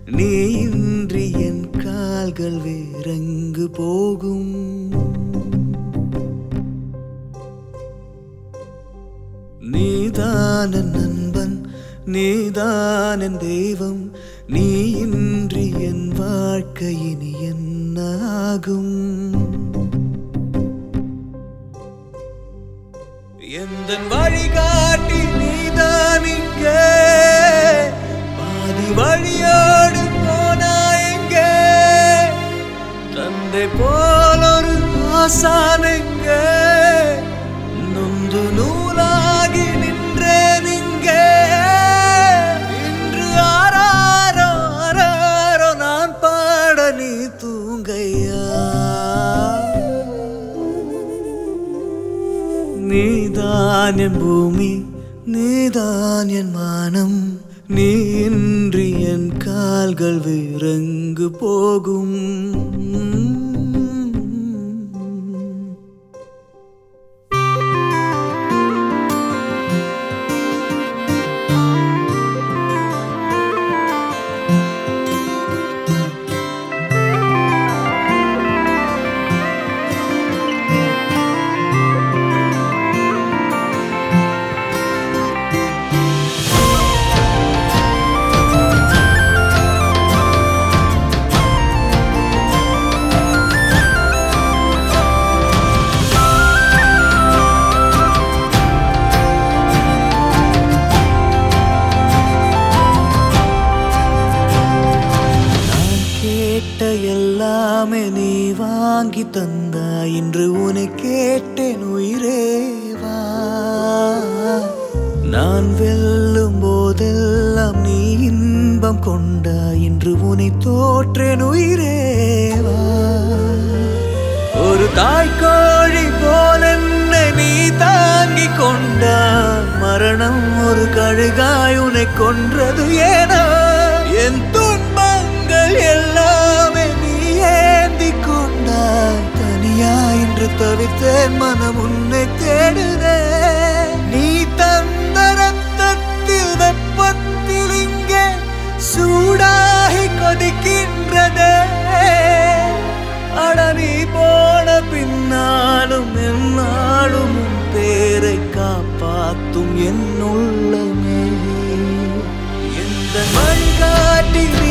நீ இன்றி என் கால்கள் வேறெங்கு போகும் நீதான் என் நண்பன் நீதான் என் தெய்வம் நீ இன்றி என் வாழ்க்கை இனி என்ன ஆகும் எந்த வழிகாட்டி நீதான் இங்கே பாதி வழியோடு போனா எங்கே தந்தை போல் ஒரு ஆசான் எங்கே நொந்து நூலாகி நின்றேன் இங்கே இன்று ஆராரோ ஆராரோ நான் பாட நீ தூங்கையா நீதான் என் பூமி நீதான் என் மானம் நீ இன்றி என் கால்கள் வேறெங்கு போகும் நான் கேட்ட எல்லாமே நீ வாங்கி தந்தா இன்று உன்னை கேட்டேன் உயிரே வா நான் வெல்லும் போதெல்லாம் நீ இன்பம் கொண்டா இன்று உன்னை தோற்றேன் உயிரே வா ஒரு தாய்க்கோழி போல என்னை நீ தாங்கி கொண்டாய் மரணம் ஒரு கழுகாய் உன்னை கொன்றது ஏனா என் துன்பங்கள் எல்லாமே நீ ஏந்தி கொண்டாய் தனியா இன்று தவித்தேன் மனம் உன்னை தேடுதே நீ தந்த ரத்தத்தில் வெப்பத்தில் இங்கே சூடாகி கொதிக்கின்றதே அட நீ போன பின்னாலும் என்னாலும் உன் பேரை காப்பாத்தும் என் உள்ளமே எந்த வழிகாட்டி நீ